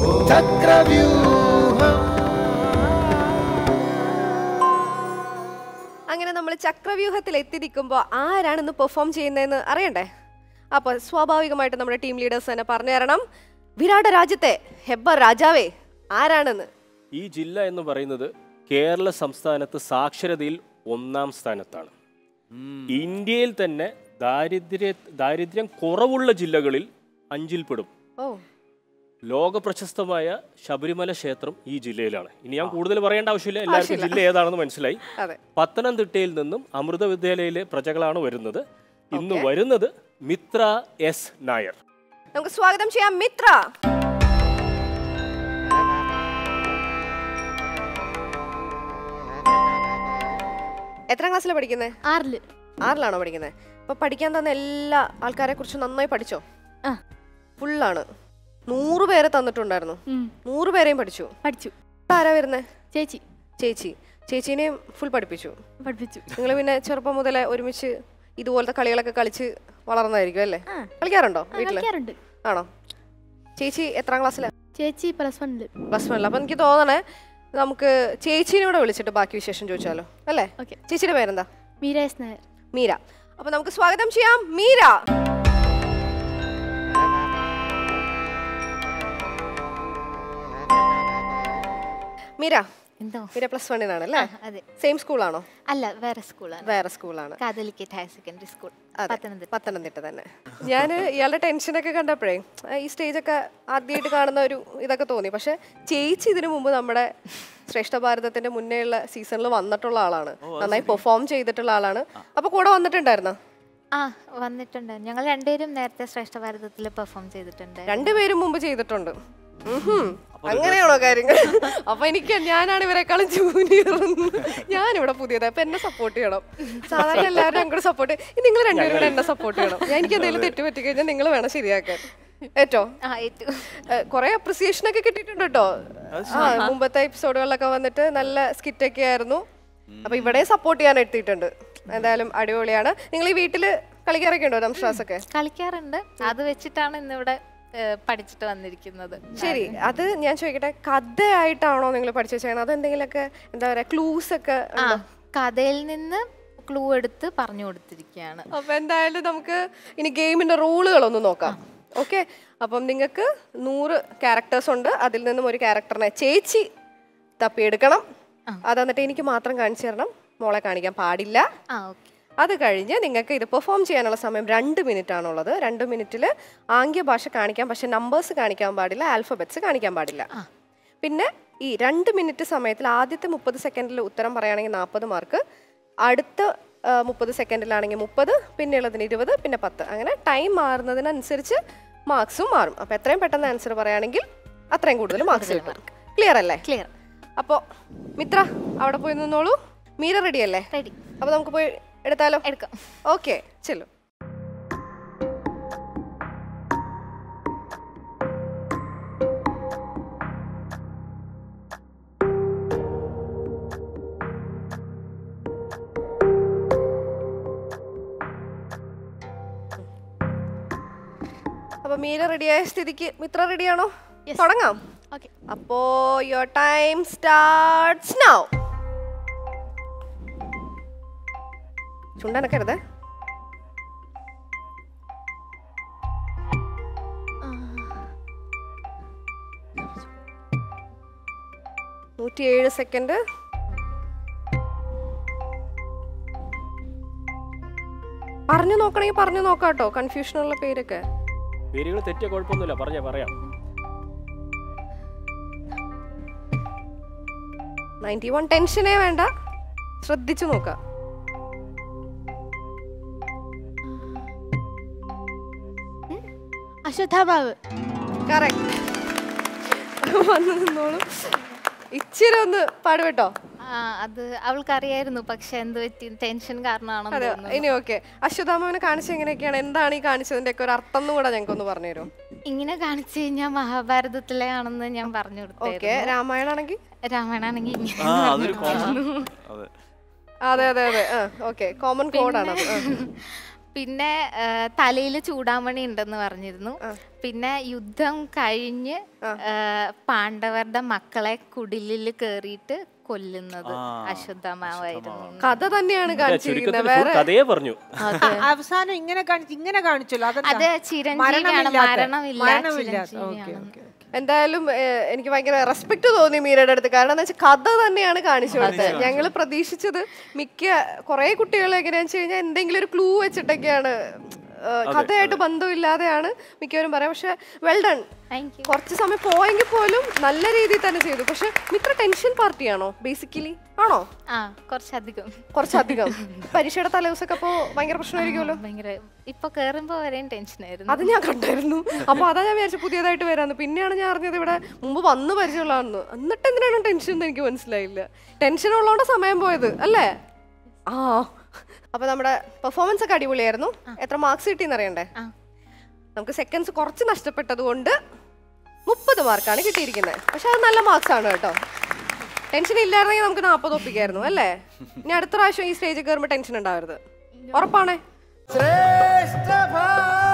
ചക്രവ്യൂഹം അങ്ങനെ നമ്മൾ ചക്രവ്യൂഹത്തിൽ എത്തിയിരിക്കുമ്പോൾ ആരാണ് ഇന്ന് പെർഫോം ചെയ്യുന്നതെന്ന് അറിയണ്ടേ അപ്പോൾ സ്വാഭാവികമായിട്ട് നമ്മുടെ ടീം ലീഡേഴ്സ് തന്നെ പറഞ്ഞു തരണം വിരാട രാജ്യത്തെ ഹെബ്ബർ രാജാവേ ആരാണെന്ന് ഈ ജില്ല എന്ന് പറയുന്നത് കേരള സംസ്ഥാനത്ത് സാക്ഷരതയിൽ ഒന്നാം സ്ഥാനത്താണ് ഇന്ത്യയിൽ തന്നെ ദാരിദ്ര്യ ദാരിദ്ര്യം കുറവുള്ള ജില്ലകളിൽ അഞ്ചിൽപ്പെടും ഓ ലോക പ്രശസ്തമായ ശബരിമല ക്ഷേത്രം ഈ ജില്ലയിലാണ് ഇനി ഞാൻ കൂടുതൽ പറയേണ്ട ആവശ്യമില്ല എല്ലാവർക്കും ജില്ല ഏതാണെന്ന് മനസ്സിലായി അതെ പത്തനംതിട്ടയിൽ നിന്നും അമൃത വിദ്യാലയയിലെ പ്രജകളാണ് വരുന്നത് ഇന്ന് വരുന്നത് മിത്ര എസ് നായർ നമുക്ക് സ്വാഗതം ചെയ്യാം മിത്ര എത്രാം ക്ലാസ്സിലാണ് പഠിക്കുന്നത് ആറില് ആറിലാണോ പഠിക്കുന്നത് അപ്പൊ പഠിക്കാൻ തന്ന എല്ലാ ആൾക്കാരെ കുറിച്ച് നന്നായി പഠിച്ചോ ആ. ഫുള്ളാണ് നൂറ് പേരെ തന്നിട്ടുണ്ടായിരുന്നു ഉം. നൂറ് പേരെയും പഠിച്ചു പഠിച്ചു ആരാ വരുന്നേ ചേച്ചി ചേച്ചി ചേച്ചീനെയും ഫുൾ പഠിപ്പിച്ചു പഠിപ്പിച്ചു നിങ്ങൾ പിന്നെ ചെറുപ്പം മുതലേ ഒരുമിച്ച് ഇതുപോലത്തെ കളികളൊക്കെ കളിച്ച് വളർന്നതായിരിക്കും അല്ലേ ആ. കളിക്കാറുണ്ടോ ആ, വീട്ടില് കളിക്കാറുണ്ട് ആണോ ചേച്ചി എത്രാം ക്ലാസ്സിലാണ് ചേച്ചി പ്ലസ് വണ്ണില് പ്ലസ് വണ്ണിൽ അപ്പൊ എനിക്ക് തോന്നണേ നമുക്ക് ചേച്ചീനെ കൂടെ വിളിച്ചിട്ട് ബാക്കി വിശേഷം ചോദിച്ചാലോ അല്ലേ ഓക്കെ ചേച്ചിയുടെ പേരെന്താ മീര എസ് നായർ മീര അപ്പൊ നമുക്ക് സ്വാഗതം ചെയ്യാം മീര മീര എന്തോ മീര പ്ലസ് വണ്ണിനാണ് അല്ലേ അതെ സെയിം സ്കൂളാണോ അല്ല വേറെ സ്കൂളാണ് വേറെ സ്കൂളാണ് കാതലിക്കേറ്റ് ഹയർ സെക്കൻഡറി സ്കൂൾ അതെ, പത്തനംതിട്ട പത്തനംതിട്ട തന്നെ ഞാൻ ഇയാളുടെ ടെൻഷനൊക്കെ കണ്ടപ്പോഴേ ആ, ഈ സ്റ്റേജൊക്കെ ആദ്യമായിട്ട് കാണുന്ന ഒരു ഇതൊക്കെ തോന്നി പക്ഷെ ചേച്ചി ഇതിനു മുമ്പ് നമ്മുടെ ശ്രേഷ്ഠ ഭാരതത്തിന്റെ മുന്നേ ഉള്ള സീസണിൽ വന്നിട്ടുള്ള ആളാണ് നന്നായി പെർഫോം ചെയ്തിട്ടുള്ള ആളാണ് അപ്പൊ കൂടെ വന്നിട്ടുണ്ടായിരുന്നോ ആ വന്നിട്ടുണ്ട് ഞങ്ങൾ രണ്ടുപേരും നേരത്തെ ശ്രേഷ്ഠ ഭാരതത്തിൽ പെർഫോം ചെയ്തിട്ടുണ്ട് രണ്ടുപേരും മുമ്പ് ചെയ്തിട്ടുണ്ട് ഉഹും. അങ്ങനെയാണോ കാര്യങ്ങൾ അപ്പൊ എനിക്ക് ഞാനാണ് ഇവരെക്കാളും ജൂനിയർ ഞാനിവിടെ പുതിയത് അപ്പൊ എന്നെ സപ്പോർട്ട് ചെയ്യണം സാധാരണ എല്ലാവരും അങ്ങോട്ട് സപ്പോർട്ട് നിങ്ങൾ രണ്ടുപേരും കൂടെ എന്നെ സപ്പോർട്ട് ചെയ്യണം ഞാൻ എനിക്ക് എന്തെങ്കിലും തെറ്റ് പറ്റി കഴിഞ്ഞാൽ നിങ്ങൾ വേണം ശരിയാക്കാൻ ഏറ്റോ ആ ഏറ്റവും കുറെ അപ്രിസിയേഷൻ ഒക്കെ കിട്ടിയിട്ടുണ്ട് കേട്ടോ ആ മുമ്പത്തെ എപ്പിസോഡുകളിലൊക്കെ വന്നിട്ട് നല്ല സ്കിറ്റ് ഒക്കെ ആയിരുന്നു അപ്പൊ ഇവിടെ സപ്പോർട്ട് ചെയ്യാൻ എത്തിയിട്ടുണ്ട് എന്തായാലും അടിപൊളിയാണ് നിങ്ങൾ ഈ വീട്ടില് കളിക്കാറൊക്കെ ഉണ്ടോ ദംഷ്രാസ് ഒക്കെ കളിക്കാറുണ്ട് അത് വെച്ചിട്ടാണ് ഇന്നിവിടെ ഏ, പഠിച്ചിട്ട് വന്നിരിക്കുന്നത് ശരി അത് ഞാൻ ചോദിക്കട്ടെ കഥയായിട്ടാണോ നിങ്ങൾ പഠിച്ചു വെച്ചേക്കണത് അത് എന്തെങ്കിലുമൊക്കെ എന്താ പറയാ ക്ലൂസ് ഒക്കെ ആ കഥയിൽ നിന്ന് ക്ലൂ എടുത്ത് പറഞ്ഞു കൊടുത്തിരിക്കുകയാണ് അപ്പൊ എന്തായാലും നമുക്ക് ഇനി ഗെയിമിന്റെ റൂളുകളൊന്ന് നോക്കാം ഓക്കെ അപ്പം നിങ്ങൾക്ക് നൂറ് ക്യാരക്ടേഴ്സ് ഉണ്ട് അതിൽ നിന്നും ഒരു ക്യാരക്ടറിനെ ചേച്ചി തപ്പിയെടുക്കണം അത് എന്നിട്ട് എനിക്ക് മാത്രം കാണിച്ചു തരണം മോളെ കാണിക്കാൻ പാടില്ല ആ ഓക്കെ അത് കഴിഞ്ഞ് നിങ്ങൾക്ക് ഇത് പെർഫോം ചെയ്യാനുള്ള സമയം രണ്ട് മിനിറ്റ് ആണുള്ളത് രണ്ട് മിനിറ്റിൽ ആംഗ്യ ഭാഷ കാണിക്കാം പക്ഷെ നമ്പേഴ്സ് കാണിക്കാൻ പാടില്ല ആൽഫബറ്റ്സ് കാണിക്കാൻ പാടില്ല പിന്നെ ഈ രണ്ട് മിനിറ്റ് സമയത്തിൽ ആദ്യത്തെ മുപ്പത് സെക്കൻഡിൽ ഉത്തരം പറയുകയാണെങ്കിൽ നാൽപ്പത് മാർക്ക് അടുത്ത മുപ്പത് സെക്കൻഡിലാണെങ്കിൽ മുപ്പത് പിന്നെയുള്ളതിന് ഇരുപത് പിന്നെ പത്ത് അങ്ങനെ ടൈം മാറുന്നതിനനുസരിച്ച് മാർക്സും മാറും അപ്പോൾ എത്രയും പെട്ടെന്ന് ആൻസർ പറയുകയാണെങ്കിൽ അത്രയും കൂടുതൽ മാർക്സ് കിട്ടും ക്ലിയർ അല്ലേ ക്ലിയർ അപ്പോൾ മിത്ര അവിടെ പോയി നിന്നോളൂ മീര റെഡി അല്ലേ റെഡി അപ്പോൾ നമുക്ക് പോയി എടുത്താലോ എടുക്കാം ഓക്കെ ചെല്ലു അപ്പൊ മീര റെഡിയായ സ്ഥിതിക്ക് മിത്ര റെഡിയാണോ തുടങ്ങാം ഓക്കെ അപ്പോ യുവർ ടൈം സ്റ്റാർട്ട്സ് നൗ ചുണ്ടനക്കരുത് നൂറ്റിയേഴ് സെക്കൻഡ് പറഞ്ഞു നോക്കണമെങ്കിൽ പറഞ്ഞു നോക്കാം കേട്ടോ കൺഫ്യൂഷനുള്ള പേരൊക്കെ പേരുകൾ തെറ്റിയ കുഴപ്പമൊന്നുമില്ല പറഞ്ഞേ പറയാം നയൻറ്റി വൺ ടെൻഷനേ വേണ്ട ശ്രദ്ധിച്ചു നോക്കാം അശ്വത്ഥാഭാവ് കറക്റ്റ് വന്ന് നിന്നോളൂ ഇച്ചിരി ഒന്ന് പാടുപെട്ടോ ആ അത് അവൾക്കറിയായിരുന്നു പക്ഷെ എന്ത് പറ്റി ടെൻഷൻ കാരണമാണെന്ന് അതെ തോന്നുന്നു ഇനി ഓക്കെ അശ്വതാമനെ കാണിച്ച എങ്ങനെയൊക്കെയാണ് എന്താണ് ഈ കാണിച്ചതിന്റെ ഒക്കെ ഒരു അർത്ഥം എന്ന് കൂടെ ഞങ്ങൾക്ക് ഒന്ന് പറഞ്ഞു തരുമോ ഇങ്ങനെ കാണിച്ചു കഴിഞ്ഞാൽ മഹാഭാരതത്തിലെ ആണെന്ന് ഞാൻ പറഞ്ഞു ഓക്കെ കൊടുത്തായിരുന്നു രാമായണ ആണെങ്കിൽ രാമായണാണെങ്കിൽ ഇങ്ങനെ ആ എന്ന് അതൊരു പറഞ്ഞിരുന്നു. അതെ അതെ അതെ അതെ ആ ഓക്കെ കോമൺ കോഡാണ് അത് ആ. പിന്നെ തലയിൽ ചൂടാമണി ഉണ്ടെന്ന് പറഞ്ഞിരുന്നു പിന്നെ യുദ്ധം കഴിഞ്ഞ് ആ, പാണ്ഡവരുടെ മക്കളെ കുടിലിൽ കേറിയിട്ട് കൊല്ലുന്നത് അശ്വത്ഥമാവായിരുന്നു കഥ തന്നെയാണ് കാണിച്ചിരിക്കുന്നത് ചുരുക്കത്തിൽ full വേറെ കഥയെ പറഞ്ഞു അവസാനം ഇങ്ങനെ കാണിച്ച് ഇങ്ങനെ കാണിച്ചല്ലോ അത് അതെന്താ? ചിരഞ്ജീവിയാണ് മരണമില്ലാത്ത- മരണമില്ല മരണമില്ലാത്ത ഓക്കെ ചിരഞ്ജീവിയാണ് ഓക്കെ എന്തായാലും ഏഹ്, എനിക്ക് ഭയങ്കര റെസ്പെക്ട് തോന്നി മീരയുടെ അടുത്ത് കാരണം എന്താ വെച്ചാൽ കഥ തന്നെയാണ് കാണിച്ചു കൊടുത്തത് ഞങ്ങൾ പ്രതീക്ഷിച്ചത് മിക്ക കുറെ കുട്ടികൾ എങ്ങനെയാണെന്ന് വെച്ച് കഴിഞ്ഞാൽ എന്തെങ്കിലും ഒരു ക്ലൂ വെച്ചിട്ടൊക്കെയാണ് ഏഹ്, കഥയായിട്ട് ബന്ധമില്ലാതെയാണ് മിക്കവരും പറയാം പക്ഷെ വെൽ ഡൺ താങ്ക് യു കുറച്ച് സമയം പോയെങ്കിൽ പോലും നല്ല രീതിയിൽ തന്നെ ചെയ്തു പക്ഷെ മിത്ര ടെൻഷൻ പാർട്ടിയാണോ ബേസിക്കലി ആണോ ആ കുറച്ചധികം കുറച്ചധികം പരീക്ഷയുടെ തലേദിവസമൊക്കെ അപ്പോൾ ഭയങ്കര പ്രശ്നമായിരിക്കുമല്ലോ ഭയങ്കര ഇപ്പൊ കേറുമ്പോ വരെയും ടെൻഷനായിരുന്നു അത് ഞാൻ കണ്ടായിരുന്നു അപ്പൊ അതാ ഞാൻ വിചാരിച്ചു പുതിയതായിട്ട് വരാന്ന് പിന്നെയാണ് ഞാൻ അറിഞ്ഞത് ഇവിടെ മുമ്പ് വന്ന് പരിചയമുള്ളതാണെന്ന് എന്നിട്ട് എന്തിനാണ് ടെൻഷൻ എന്ന് എനിക്ക് മനസ്സിലായില്ല ടെൻഷൻ ഉള്ളതുകൊണ്ട് സമയം പോയത് അല്ലേ ആ അപ്പൊ നമ്മുടെ പെർഫോമൻസ് ഒക്കെ അടിപൊളിയായിരുന്നു എത്ര മാർക്സ് കിട്ടിയെന്ന് അറിയണ്ടേ ആ. നമുക്ക് സെക്കൻഡ്സ് കുറച്ച് നഷ്ടപ്പെട്ടത് കൊണ്ട് മുപ്പത് മാർക്കാണ് കിട്ടിയിരിക്കുന്നത് പക്ഷെ അത് നല്ല മാർക്സ് ആണ് കേട്ടോ ടെൻഷൻ ഇല്ലായിരുന്നെങ്കിൽ നമുക്ക് നാൽപ്പത് ഒപ്പിക്കായിരുന്നു അല്ലേ ഇനി അടുത്ത പ്രാവശ്യം ഈ സ്റ്റേജിൽ കയറുമ്പോൾ ടെൻഷൻ ഉണ്ടാവരുത് ഉറപ്പാണേ ശ്രേഷ്ഠ ഭാരതം